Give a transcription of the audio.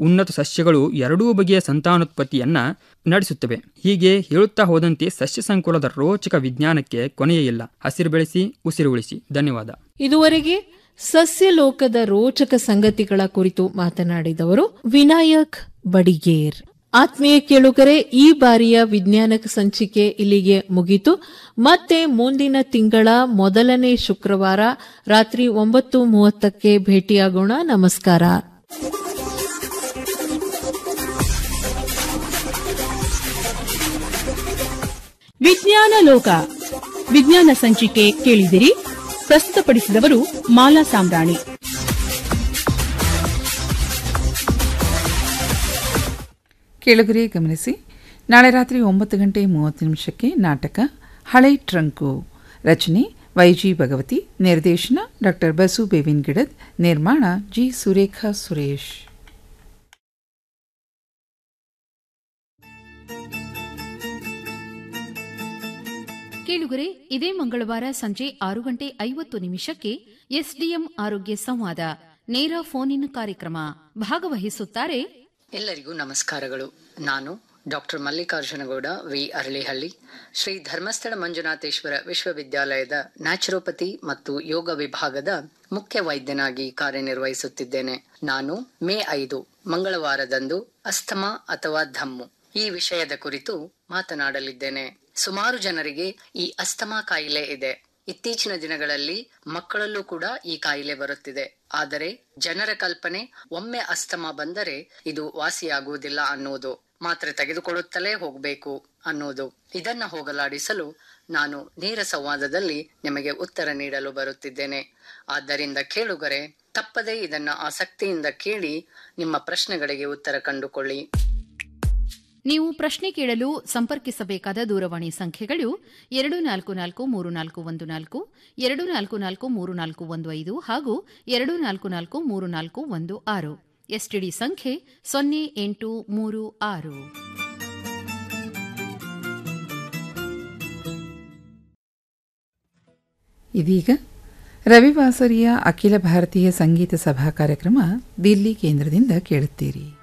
ಉನ್ನತ ಸಸ್ಯಗಳು ಎರಡೂ ಬಗೆಯ ಸಂತಾನೋತ್ಪತ್ತಿಯನ್ನ ನಡೆಸುತ್ತವೆ ಹೀಗೆ ಹೇಳುತ್ತಾ ಹೋದಂತೆ ಸಸ್ಯ ಸಂಕುಲದ ರೋಚಕ ವಿಜ್ಞಾನಕ್ಕೆ ಕೊನೆಯೇ ಇಲ್ಲ ಹಸಿರು ಬೆಳೆಸಿ ಉಸಿರು ಉಳಿಸಿ ಧನ್ಯವಾದ ಇದುವರೆಗೆ ಸಸ್ಯ ಲೋಕದ ರೋಚಕ ಸಂಗತಿಗಳ ಕುರಿತು ಮಾತನಾಡಿದವರು ವಿನಾಯಕ್ ಬಡಿಗೇರ್ ಆತ್ಮೀಯ ಕೇಳುಗರೆ ಈ ಬಾರಿಯ ವಿಜ್ಞಾನ ಸಂಚಿಕೆ ಇಲ್ಲಿಗೆ ಮುಗಿತು ಮತ್ತೆ ಮುಂದಿನ ತಿಂಗಳ ಮೊದಲನೇ ಶುಕ್ರವಾರ ರಾತ್ರಿ ಒಂಬತ್ತು ಮೂವತ್ತಕ್ಕೆ ಭೇಟಿಯಾಗೋಣ ನಮಸ್ಕಾರ ವಿಜ್ಞಾನ ಲೋಕ ವಿಜ್ಞಾನ ಸಂಚಿಕೆ ಕೇಳಿದಿರಿ ಪ್ರಸ್ತುತಪಡಿಸಿದವರು ಮಾಲಾ ಸಾಂಬ್ರಾಣಿ ಕೇಳುಗರೆ ಗಮನಿಸಿ ನಾಳೆ ರಾತ್ರಿ ಒಂಬತ್ತು ಗಂಟೆ ಮೂವತ್ತು ನಿಮಿಷಕ್ಕೆ ನಾಟಕ ಹಳೆ ಟ್ರಂಕು ರಚನೆ ವೈಜಿ ಭಗವತಿ ನಿರ್ದೇಶನ ಡಾಕ್ಟರ್ ಬಸು ಬೇವಿನ್ ಗಿಡದ್ ನಿರ್ಮಾಣ ಜಿ ಸುರೇಖಾ ಸುರೇಶ್ ಕೇಳುಗರೆ ಇದೇ ಮಂಗಳವಾರ ಸಂಜೆ ಆರು ಗಂಟೆ ಐವತ್ತು ನಿಮಿಷಕ್ಕೆ ಎಸ್ಡಿಎಂ ಆರೋಗ್ಯ ಸಂವಾದ ನೇರ ಫೋನ್ ಇನ್ ಕಾರ್ಯಕ್ರಮ ಭಾಗವಹಿಸುತ್ತಾರೆ ಎಲ್ಲರಿಗೂ ನಮಸ್ಕಾರಗಳು ನಾನು ಡಾಕ್ಟರ್ ಮಲ್ಲಿಕಾರ್ಜುನಗೌಡ ವಿ ಅರಳಿಹಳ್ಳಿ ಶ್ರೀ ಧರ್ಮಸ್ಥಳ ಮಂಜುನಾಥೇಶ್ವರ ವಿಶ್ವವಿದ್ಯಾಲಯದ ನ್ಯಾಚುರೋಪತಿ ಮತ್ತು ಯೋಗ ವಿಭಾಗದ ಮುಖ್ಯ ವೈದ್ಯನಾಗಿ ಕಾರ್ಯನಿರ್ವಹಿಸುತ್ತಿದ್ದೇನೆ ನಾನು ಮೇ ಐದು ಮಂಗಳವಾರದಂದು ಅಸ್ತಮಾ ಅಥವಾ ಧಮ್ಮು ಈ ವಿಷಯದ ಕುರಿತು ಮಾತನಾಡಲಿದ್ದೇನೆ ಸುಮಾರು ಜನರಿಗೆ ಈ ಅಸ್ತಮಾ ಕಾಯಿಲೆ ಇದೆ ಇತ್ತೀಚಿನ ದಿನಗಳಲ್ಲಿ ಮಕ್ಕಳಲ್ಲೂ ಕೂಡ ಈ ಕಾಯಿಲೆ ಬರುತ್ತಿದೆ ಆದರೆ ಜನರ ಕಲ್ಪನೆ ಒಮ್ಮೆ ಅಸ್ತಮಾ ಬಂದರೆ ಇದು ವಾಸಿಯಾಗುವುದಿಲ್ಲ ಅನ್ನುವುದು ಮಾತ್ರೆ ತೆಗೆದುಕೊಳ್ಳುತ್ತಲೇ ಹೋಗಬೇಕು ಅನ್ನುವುದು ಇದನ್ನ ಹೋಗಲಾಡಿಸಲು ನಾನು ನೇರ ಸಂವಾದದಲ್ಲಿ ನಿಮಗೆ ಉತ್ತರ ನೀಡಲು ಬರುತ್ತಿದ್ದೇನೆ ಆದ್ದರಿಂದ ಕೇಳುಗರೆ ತಪ್ಪದೇ ಇದನ್ನ ಆಸಕ್ತಿಯಿಂದ ಕೇಳಿ ನಿಮ್ಮ ಪ್ರಶ್ನೆಗಳಿಗೆ ಉತ್ತರ ಕಂಡುಕೊಳ್ಳಿ ನೀವು ಪ್ರಶ್ನೆ ಕೇಳಲು ಸಂಪರ್ಕಿಸಬೇಕಾದ ದೂರವಾಣಿ ಸಂಖ್ಯೆಗಳು ಎರಡು ನಾಲ್ಕು ನಾಲ್ಕು ಮೂರು ನಾಲ್ಕು ಒಂದು ನಾಲ್ಕು ಎರಡು ನಾಲ್ಕು ನಾಲ್ಕು ಮೂರು ನಾಲ್ಕು ಒಂದು ಐದು ಹಾಗೂ ಎರಡು ನಾಲ್ಕು ನಾಲ್ಕು ಮೂರು ನಾಲ್ಕು ಒಂದು ಆರು ಎಸ್ಟಿಡಿ ಸಂಖ್ಯೆ ಸೊನ್ನೆ ಎಂಟು ಮೂರು ಆರು ಇದೀಗ ರವಿವಾಸರಿಯ ಅಖಿಲ ಭಾರತೀಯ ಸಂಗೀತ ಸಭಾ ಕಾರ್ಯಕ್ರಮ ದಿಲ್ಲಿ ಕೇಂದ್ರದಿಂದ ಕೇಳುತ್ತೀರಿ